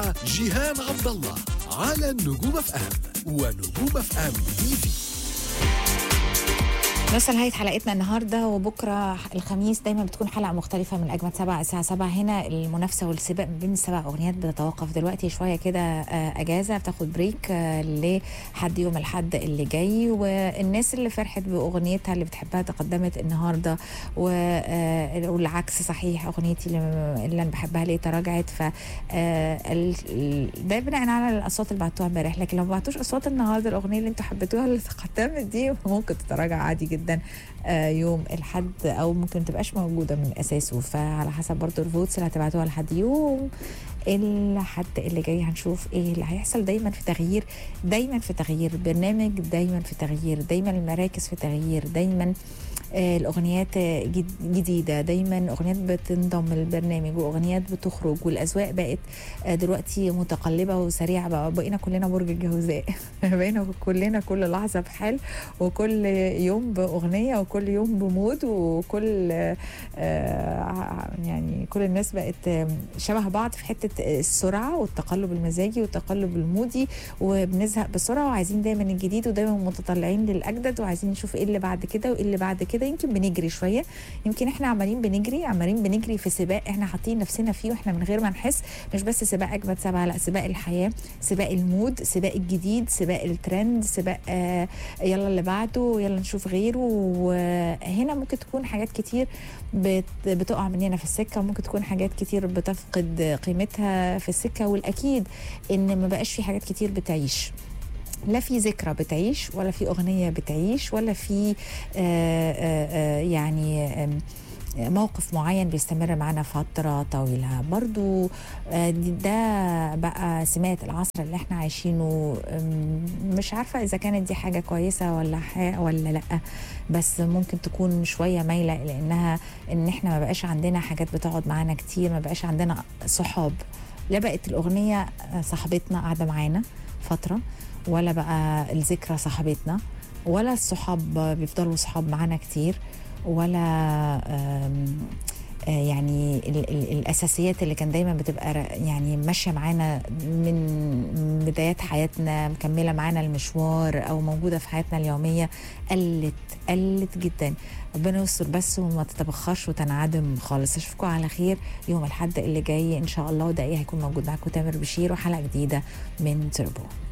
مع جيهان عبد الله على النجوم اف ام ونجوم اف ام تي في نوصل نهاية حلقتنا النهاردة وبكرة الخميس دايما بتكون حلقة مختلفة من أجمل سبعة الساعة سبعة هنا المنافسة والسباق بين السبع أغنيات بتتوقف دلوقتي شوية كده آه، أجازة بتاخد بريك آه، لحد يوم الحد اللي جاي والناس اللي فرحت بأغنيتها اللي بتحبها تقدمت النهاردة و- آه، والعكس صحيح أغنيتي اللي اللي أنا بحبها ليه تراجعت ف آه، ال- ال- ده بناء على الأصوات اللي بعتوها امبارح لكن لو ما بعتوش أصوات النهاردة الأغنية اللي أنتوا حبيتوها اللي تقدمت دي ممكن تتراجع عادي جدا آه، يوم الحد او ممكن تبقاش موجوده من اساسه فعلى حسب برضو الفوتس اللي هتبعتوها لحد يوم الحد اللي جاي هنشوف ايه اللي هيحصل دايما في تغيير دايما في تغيير برنامج دايما في تغيير دايما المراكز في تغيير دايما آه، الاغنيات آه، جد- جديده دايما اغنيات بتنضم للبرنامج واغنيات بتخرج والاذواق بقت آه، دلوقتي متقلبه وسريعه بقى بقينا كلنا برج الجوزاء بقينا كلنا كل لحظه بحال وكل يوم باغنيه وكل يوم بمود وكل آه، يعني كل الناس بقت آه، شبه بعض في حته السرعه والتقلب المزاجي والتقلب المودي وبنزهق بسرعه وعايزين دايما الجديد ودايما متطلعين للاجدد وعايزين نشوف ايه اللي بعد كده وايه اللي بعد كده يمكن بنجري شويه يمكن احنا عمالين بنجري عمالين بنجري في سباق احنا حاطين نفسنا فيه واحنا من غير ما نحس مش بس سباق اجمد سبعه لا سباق الحياه سباق المود سباق الجديد سباق الترند سباق آه يلا اللي بعده يلا نشوف غيره وهنا ممكن تكون حاجات كتير بت بتقع مننا في السكه وممكن تكون حاجات كتير بتفقد قيمتها في السكه والاكيد ان ما بقاش في حاجات كتير بتعيش لا في ذكرى بتعيش ولا في أغنية بتعيش ولا في آه، آه، آه، يعني آم، موقف معين بيستمر معنا فترة طويلة برضو آه، دي- ده بقى سمات العصر اللي احنا عايشينه آم، مش عارفة إذا كانت دي حاجة كويسة ولا حاجة ولا لأ بس ممكن تكون شوية مايلة لأنها إن احنا ما بقاش عندنا حاجات بتقعد معانا كتير ما بقاش عندنا صحاب لا بقت الأغنية صاحبتنا قاعدة معانا فترة ولا بقى الذكرى صاحبتنا ولا الصحاب بيفضلوا صحاب معانا كتير ولا آم، آه، يعني ال ال الاساسيات اللي كان دايما بتبقى ر- يعني ماشيه معانا من بدايات حياتنا مكمله معانا المشوار او موجوده في حياتنا اليوميه قلت قلت جدا ربنا يستر بس وما تتبخرش وتنعدم خالص اشوفكم على خير يوم الاحد اللي جاي ان شاء الله وده ايه هيكون موجود معاكم تامر بشير وحلقه جديده من تربو